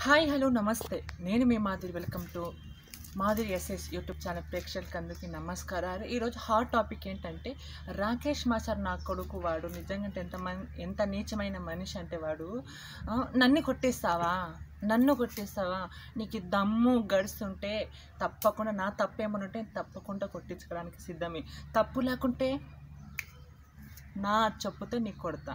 Hi hello నమస్తే నేను మీ Madhuri welcome to Madhuri SS YouTube channel ప్రేక్షకులకు అందరికీ నమస్కారాలు ఈరోజు హాట్ టాపిక్ ఏంటంటే రాకేష్ మాస్టర్ నా కొడుకు వాడు నిజంగా ఎంత మన్ ఎంత నీచమైన మనిషి అంటే వాడు ఆ, నన్ను కొట్టేస్తావా నన్ను కొట్టేస్తావా నీకు ఈ దమ్ము గడుస్తుంటే తప్పకుండా నా తప్పేమని ఉంటే తప్పకుండా కొట్టించుకోవడానికి సిద్ధమే తప్పు లేకుంటే నా చెప్పుతో నీకు కొడతా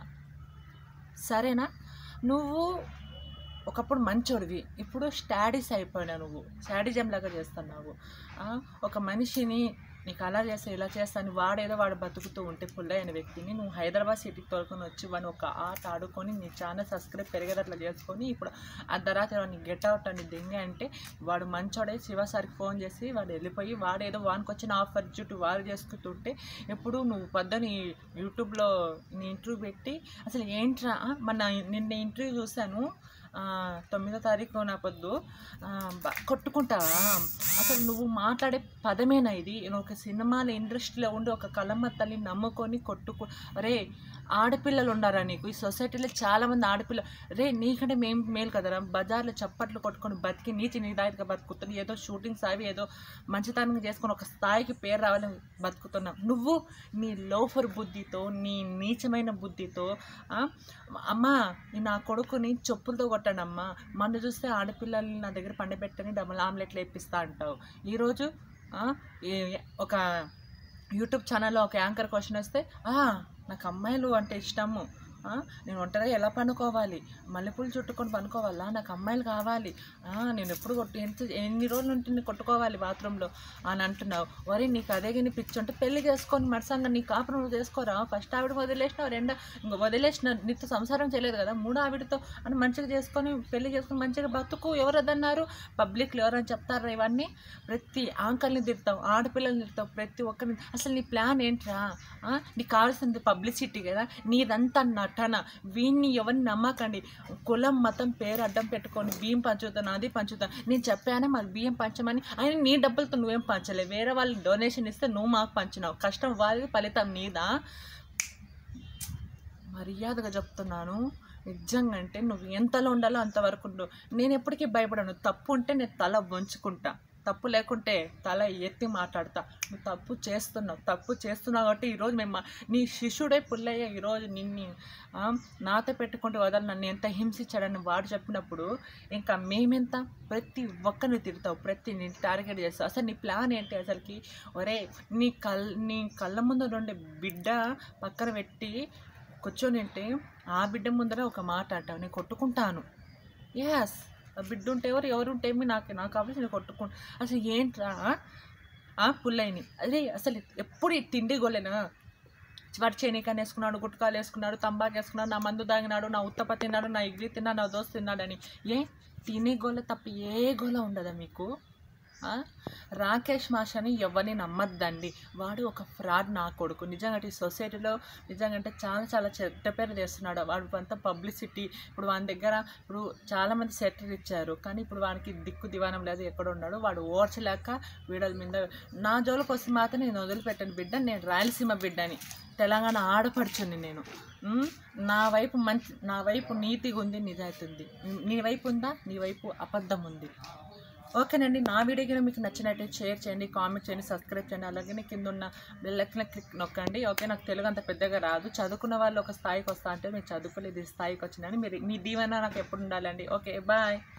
సరేనా నువ్వు ఒకప్పుడు మంచోడివి ఇప్పుడు స్టాడీస్ అయిపోయినా నువ్వు స్టాడిజం లాగా చేస్తున్నావు ఆ, ఒక మనిషిని నీకు అలా చేస్తా ఇలా చేస్తాను వాడేదో వాడు బతుకుతూ ఉంటే పుల్లయ్య అనే వ్యక్తిని నువ్వు హైదరాబాద్ సిటీకి తోలుకొని వచ్చి వాడిని ఒక ఆట ఆడుకొని నీ ఛానల్ సబ్స్క్రైబ్ పెరిగేటట్లు చేసుకొని ఇప్పుడు అర్ధరాత్రి వాడిని గెట్ అవుట్ అని దింగ అంటే వాడు మంచోడే శివసారికి ఫోన్ చేసి వాడు వెళ్ళిపోయి వాడేదో వానికి వచ్చిన ఆఫర్ చుట్టూ వారు చేసుకుంటుంటే ఎప్పుడు నువ్వు పొద్దున ఈ యూట్యూబ్లో నీ ఇంటర్వ్యూ పెట్టి అసలు ఏంట్రా ఆ, మన నిన్న ఇంటర్వ్యూ చూశాను ఆ, తొమ్మిదో తారీఖు నా పొద్దు ఆ, బ- కొట్టుకుంటావా అసలు నువ్వు మాట్లాడే పదమేనా ఇది నువ్వు ఒక సినిమాల ఇండస్ట్రీలో ఉండి ఒక కలమ్మ తల్లిని నమ్ముకొని కొట్టుకు అరే ఆడపిల్లలు ఉన్నారా నీకు ఈ సొసైటీలో చాలామంది ఆడపిల్ల రే నీకంటే మేము మేలు కదరా బజార్లో చప్పట్లు కొట్టుకొని బతికి నీతి నిదాయితగా బతుకుతుంది ఏదో షూటింగ్స్ అవి ఏదో మంచితనంగా చేసుకొని ఒక స్థాయికి పేరు రావాలని బతుకుతున్నావు నువ్వు నీ లోఫర్ బుద్ధితో నీ నీచమైన బుద్ధితో ఆ, అమ్మా ఈ నా కొడుకుని చెప్పులతో కొట్టాను అమ్మా మొన్న చూస్తే ఆడపిల్లల్ని నా దగ్గర పండబెట్టని డబుల్ ఆమ్లెట్లు వేపిస్తా అంటావు ఈరోజు ఆ, ఈ- ఒక యూట్యూబ్ ఛానల్లో ఒక యాంకర్ క్వశ్చన్ వస్తే "ఆ, నాకు అమ్మాయిలు అంటే ఇష్టము ఆ, నేను ఒంటరిగా ఎలా పనుకోవాలి మల్లెపూలు చుట్టుకొని పనుకోవాలా నాకు అమ్మాయిలు కావాలి ఆ, నేను ఎప్పుడు కొట్టు ఎంత ఎన్ని రోజులు ఉంటుంది కొట్టుకోవాలి బాత్రూంలో అని అంటున్నావు వరే నీకు అదే కానీ పిచ్చి ఉంటే పెళ్లి చేసుకొని మరసంగా నీ కాపురం నువ్వు చేసుకోరా ఫస్ట్ ఆవిడ వదిలేసినావు రెండో ఇంకో వదిలేసిన నీతో సంసారం చేయలేదు కదా మూడో ఆవిడతో అని మంచిగా చేసుకొని పెళ్లి చేసుకొని మంచిగా బతుకు ఎవరు వద్దన్నారు పబ్లిక్లో ఎవరైనా చెప్తారా ఇవన్నీ ప్రతి ఆంకల్ని తిడతావు ఆడపిల్లల్ని తిడతావు ప్రతి ఒక్కరిని అసలు నీ ప్లాన్ ఏంట్రా ఆ? నీకు కావాల్సింది పబ్లిసిటీ కదా నీదంతా నటన వీడిని ఎవరిని నమ్మకండి కులం మతం పేరు అడ్డం పెట్టుకొని బియ్యం పంచుతాను అది పంచుతాను నేను చెప్పానే మాకు బియ్యం పంచమని ఆయన నీ డబ్బులతో నువ్వేం పంచలేవు వేరే వాళ్ళు డొనేషన్ ఇస్తే నువ్వు మాకు పంచినావు కష్టం వాళ్ళది ఫలితం నీదా మర్యాదగా చెప్తున్నాను నిజంగా అంటే నువ్వు ఎంతలో ఉండాలో అంతవరకు ఉండు నేను ఎప్పటికీ భయపడను తప్పు ఉంటే నేను తల వంచుకుంటా తప్పు లేకుంటే తల ఎత్తి మాట్లాడతా నువ్వు తప్పు చేస్తున్నావు తప్పు చేస్తున్నావు కాబట్టి ఈరోజు మేము మా- నీ శిష్యుడే పుల్లయ్య ఈరోజు నిన్ని ఆ, నాతో పెట్టుకుంటే వదలు నన్ను ఎంత హింసించాడని వాడు చెప్పినప్పుడు ఇంకా మేమెంత ప్రతి ఒక్కరిని తిడతావు ప్రతి నీ టార్గెట్ చేస్తావు అసలు నీ ప్లాన్ ఏంటి అసలుకి ఒరే నీ కల్ నీ కళ్ళ ముందు నుండి బిడ్డ పక్కన పెట్టి కూర్చొని ఉంటే ఆ బిడ్డ ముందర ఒక మాట అంటావు నేను కొట్టుకుంటాను ఎస్ ఆ బిడ్డ ఉంటే ఎవరు ఎవరు ఉంటే ఏమి నాకు నాకు కావాల్సి నేను కొట్టుకుంటా అసలు ఏంట్రా ఆ పుల్లైని అదే అసలు ఎప్పుడు ఈ తిండి గోలేనా వాడు చేనికాయని వేసుకున్నాడు గుట్కాలు వేసుకున్నాడు తంబాకు వేసుకున్నాడు నా మందు తాగినాడు నా ఉత్తప తిన్నాడు నా ఇడ్లీ తిన్నాడు నా దోశ తిన్నాడని ఏ తినే గోల తప్ప ఏ గోల ఉండదా మీకు ఆ? రాకేష్ మాషని ఎవరిని నమ్మద్దండి వాడు ఒక ఫ్రాడ్ నా కొడుకు నిజంగా ఈ సొసైటీలో నిజంగా అంటే చాలా చాలా చెడ్డ పేరు చేస్తున్నాడు వాడు అంతా పబ్లిసిటీ ఇప్పుడు వాని దగ్గర ఇప్పుడు చాలామంది సెటిల్ ఇచ్చారు కానీ ఇప్పుడు వానికి దిక్కు దివానం లేదు ఎక్కడ ఉన్నాడు వాడు ఓర్చలేక వీడల మీద నా జోలికి వస్తే మాత్రం నేను వదిలిపెట్టాను బిడ్డ నేను రాయలసీమ బిడ్డని తెలంగాణ ఆడపడుచుని నేను ఉమ్, నా వైపు మంచి నా వైపు నీతిగా ఉంది నిజాయితీ ఉంది నీ వైపు ఉందా నీ వైపు అబద్ధం ఉంది ఓకేనండి నా వీడియో కనుక మీకు నచ్చినట్టయితే షేర్ చేయండి కామెంట్ చేయండి సబ్స్క్రైబ్ చేయండి అలాగే కింద ఉన్న బెల్ ఐకాన్ క్లిక్ నొక్కండి ఓకే నాకు తెలుగు అంత పెద్దగా రాదు చదువుకున్న వాళ్ళు ఒక స్థాయికి వస్తా అంటే మీరు చదువుకోలేదు ఈ స్థాయికి వచ్చిందని మీరు మీ దీవెన నాకు ఎప్పుడు ఉండాలండి ఓకే బాయ్